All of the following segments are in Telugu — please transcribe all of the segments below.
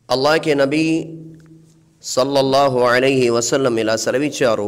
अल्लाह के नबी సల్లల్లాహు అలైహి వసల్లం ఇలా సెలవిచ్చారు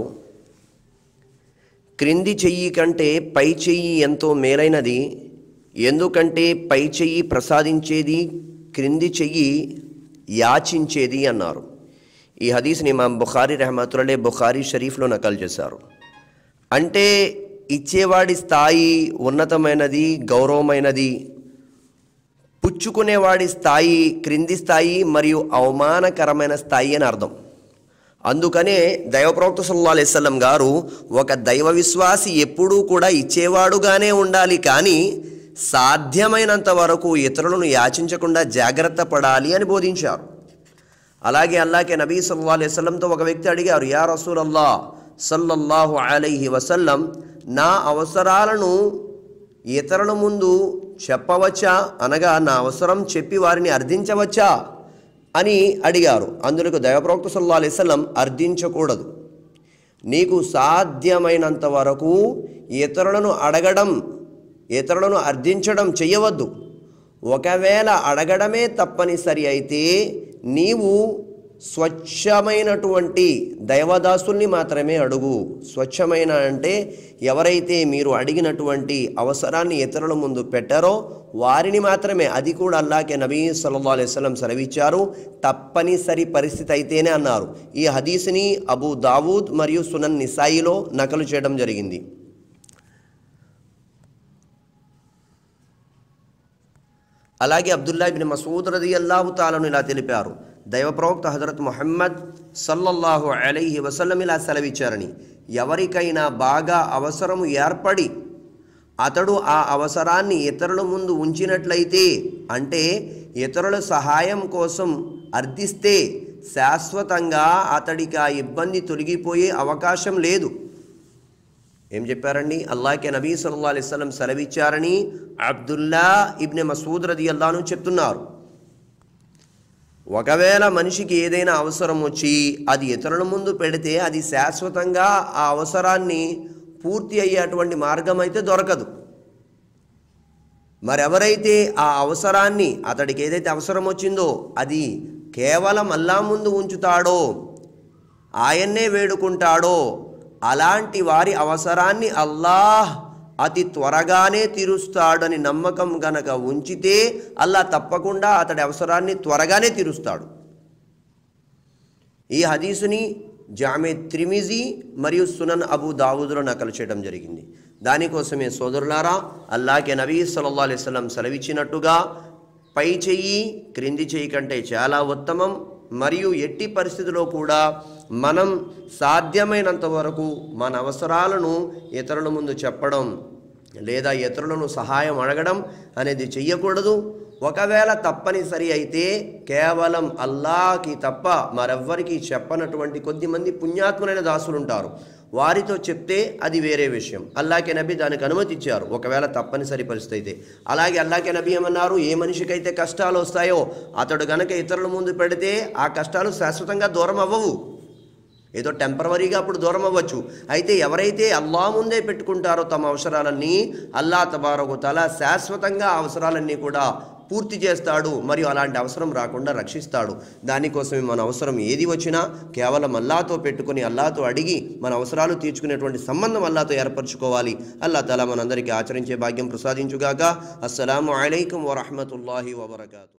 క్రింది చెయ్యి కంటే పై చెయ్యి ఎంతో మేలైనది ఎందుకంటే పై చెయ్యి ప్రసాదించేది క్రింది చెయ్యి యాచించేది అన్నారు ఈ హదీస్ని ఇమాం బుఖారీ రెహమతులే బుఖారీ షరీఫ్లో నకలు చేశారు అంటే ఇచ్చేవాడి స్థాయి ఉన్నతమైనది గౌరవమైనది పుచ్చుకునేవాడి స్థాయి క్రింది స్థాయి మరియు అవమానకరమైన స్థాయి అని అర్థం అందుకనే దైవప్రవక్త సల్లా అలైవల్లం గారు ఒక దైవ విశ్వాసి ఎప్పుడూ కూడా ఇచ్చేవాడుగానే ఉండాలి కానీ సాధ్యమైనంత వరకు ఇతరులను యాచించకుండా జాగ్రత్త పడాలి అని బోధించారు అలాగే అల్లాకే నబీ సల్లా అలైవల్లంతో ఒక వ్యక్తి అడిగారు యా రసూల్ అల్లా సల్లల్లాహు అలైహి వసల్లం నా అవసరాలను ఇతరుల ముందు చెప్పవచ్చా అనగా నా అవసరం చెప్పి వారిని అర్థించవచ్చా అని అడిగారు అందులకు దైవప్రవక్త సల్లా అలైవల్లం అర్థించకూడదు నీకు సాధ్యమైనంత వరకు ఇతరులను అడగడం ఇతరులను అర్థించడం చెయ్యవద్దు ఒకవేళ అడగడమే తప్పనిసరి అయితే నీవు స్వచ్ఛమైనటువంటి దైవదాసుల్ని మాత్రమే అడుగు స్వచ్ఛమైన అంటే ఎవరైతే మీరు అడిగినటువంటి అవసరాన్ని ఇతరుల ముందు పెట్టారో వారిని మాత్రమే అది కూడా అల్లాకే నబీ సల్లల్లాహు అలైహి వసల్లం సెలవిచ్చారు తప్పనిసరి పరిస్థితి అయితేనే అన్నారు ఈ హదీస్ని అబూ దావూద్ మరియు సునన్ నిసాయిలో నకలు చేయడం జరిగింది అలాగే అబ్దుల్లా ఇబిన్ మసూద్ రది అల్లాహు తాలను ఇలా తెలిపారు దైవ ప్రవక్త హజరత్ ముహమ్మద్ సల్లల్లాహు అలైహి వసల్లం ఇలా సెలవిచ్చారని ఎవరికైనా బాగా అవసరము ఏర్పడి అతడు ఆ అవసరాన్ని ఇతరుల ముందు ఉంచినట్లయితే అంటే ఇతరుల సహాయం కోసం అర్థిస్తే శాశ్వతంగా అతడికి ఆ ఇబ్బంది తొలగిపోయే అవకాశం లేదు ఏం చెప్పారండి అల్లాకే నబీ సల్లా అలైస్లం సెలవిచ్చారని అబ్దుల్లా ఇబ్నె మసూద్ రది అల్లాను చెప్తున్నారు ఒకవేళ మనిషికి ఏదైనా అవసరం వచ్చి అది ఇతరుల ముందు పెడితే అది శాశ్వతంగా ఆ అవసరాన్ని పూర్తి అయ్యేటువంటి మార్గం అయితే దొరకదు మరెవరైతే ఆ అవసరాన్ని అతడికి ఏదైతే అవసరం వచ్చిందో అది కేవలం అల్లా ముందు ఉంచుతాడో ఆయన్నే వేడుకుంటాడో అలాంటి వారి అవసరాన్ని అల్లాహ్ అతి త్వరగానే తీరుస్తాడని నమ్మకం గనక ఉంచితే అల్లా తప్పకుండా అతడి అవసరాన్ని త్వరగానే తీరుస్తాడు ఈ హదీసుని జామే త్రిమిజీ మరియు సునన్ అబూ దావూదులో నకలు చేయడం జరిగింది దానికోసమే సోదరులారా అల్లాకే నబీ సల్లల్లాహు అలైహి వసల్లం సెలవిచ్చినట్టుగా పై చెయ్యి క్రింది చెయ్యి కంటే చాలా ఉత్తమం మరియు ఎట్టి పరిస్థితిలో కూడా మనం సాధ్యమైనంత వరకు మన అవసరాలను ఇతరుల ముందు చెప్పడం లేదా ఇతరులను సహాయం అడగడం అనేది చెయ్యకూడదు ఒకవేళ తప్పనిసరి అయితే కేవలం అల్లాకి తప్ప మరెవ్వరికి చెప్పనటువంటి కొద్దిమంది పుణ్యాత్ములైన దాసులు ఉంటారు వారితో చెప్తే అది వేరే విషయం అల్లాకే నబీ దానికి అనుమతి ఇచ్చారు ఒకవేళ తప్పనిసరి పరిస్థితి అయితే అలాగే అల్లాకే నబీ ఏమన్నారు ఏ మనిషికైతే కష్టాలు వస్తాయో అతడు గనక ఇతరుల ముందు పెడితే ఆ కష్టాలు శాశ్వతంగా దూరం అవ్వవు ఏదో టెంపరవరీగా అప్పుడు దూరం అవ్వచ్చు అయితే ఎవరైతే అల్లా ముందే పెట్టుకుంటారో తమ అవసరాలన్నీ అల్లా తబారకు తల శాశ్వతంగా ఆ అవసరాలన్నీ కూడా పూర్తి చేస్తాడు మరియు అలాంటి అవసరం రాకుండా రక్షిస్తాడు దానికోసమే మన అవసరం ఏది వచ్చినా కేవలం అల్లాతో పెట్టుకుని అల్లాతో అడిగి మన అవసరాలు తీర్చుకునేటువంటి సంబంధం అల్లాతో ఏర్పరచుకోవాలి అల్లా తల మనందరికీ ఆచరించే భాగ్యం ప్రసాదించుగాక అస్సలం అయికం వరహమతుల్లాహి వబర్కాతు